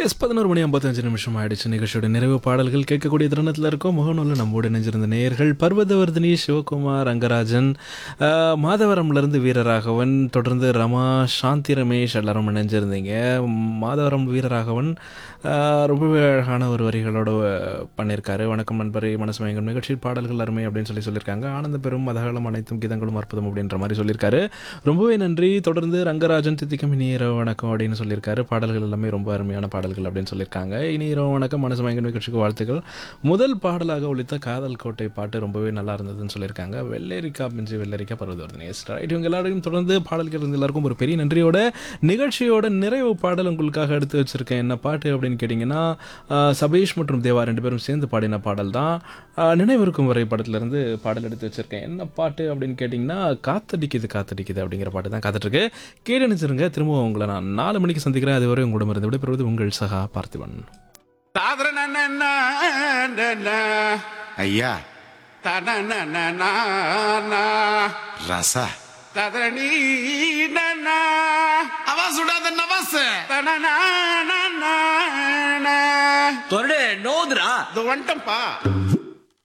S பதினோரு மணி ஐம்பத்தஞ்சு நிமிஷம் ஆயிடுச்சு நிகழ்ச்சியோட நிறைவு பாடல்கள் கேட்கக்கூடிய தருணத்தில் இருக்கோம் முகநூலில் நம்மோடு இணைஞ்சிருந்த நேயர்கள் பர்வதவர்தினி சிவகுமார் ரங்கராஜன் ஆஹ், மாதவரம்லேருந்து வீரராகவன் தொடர்ந்து ரமா சாந்தி ரமேஷ் எல்லாரும் இணைஞ்சிருந்தீங்க மாதவரம் வீரராகவன் ஆஹ், ரொம்பவே அழகான ஒரு வரிகளோட பண்ணியிருக்காரு வணக்கம் நண்பரே மனசு மயங்கும் நிகழ்ச்சியில் பாடல்கள் அருமை அப்படின்னு சொல்லி சொல்லியிருக்காங்க ஆனந்த பெரும் மதகளும் அனைத்தும் கீதங்களும் அற்புதம் அப்படின்ற மாதிரி சொல்லியிருக்காரு ரொம்பவே நன்றி தொடர்ந்து ரங்கராஜன் தித்திக்கும் இனி இரவு வணக்கம் அப்படின்னு சொல்லியிருக்காரு பாடல்கள் எல்லாமே ரொம்ப அருமையான பாடல்கள் அப்படின்னு சொல்லியிருக்காங்க இனி இரவு வணக்கம் மனசு மயங்க நிகழ்ச்சிக்கு வாழ்த்துக்கள் முதல் பாடலாக ஒழித்த காதல் கோட்டை பாட்டு ரொம்பவே நல்லா இருந்ததுன்னு சொல்லியிருக்காங்க வெள்ளரிக்கா பிஞ்சு வெள்ளரிக்கா பருவதவர்தனி எஸ் ரைட் இவங்க எல்லாரையும் தொடர்ந்து பாடல்கள் இருந்த எல்லாருக்கும் ஒரு பெரிய நன்றியோட நிகழ்ச்சியோட நிறைவு பாடல் உங்களுக்காக எடுத்து வச்சிருக்கேன் என்ன பாட்டு அப்படின்னு கேட்டிங்கன்னா ஆஹ், சபேஷ் மற்றும் தேவா ரெண்டு பேரும் சேர்ந்து பாடின பாடல் தான் ஆஹ், நினைவிருக்கும் வரை படத்துலேருந்து பாடல் எடுத்து வச்சிருக்கேன் என்ன பாட்டு அப்படின்னு கேட்டிங்கன்னா காத்தடிக்குது காத்தடிக்குது அப்படிங்கிற பாட்டு தான் காத்துட்ருக்கு கேட்டு நினைச்சிருங்க திரும்பவும் உங்களை நான் நாலு மணிக்கு சந்திக்கிறேன் அதுவரை உங்களிடம் இருந்து விடைபெறுவது உங்கள் சகா பார்த்திபன் ஐயா ரசா அவன் சுடாத நவாஸ் தொரடு நோதுரா வந்துட்டம்பா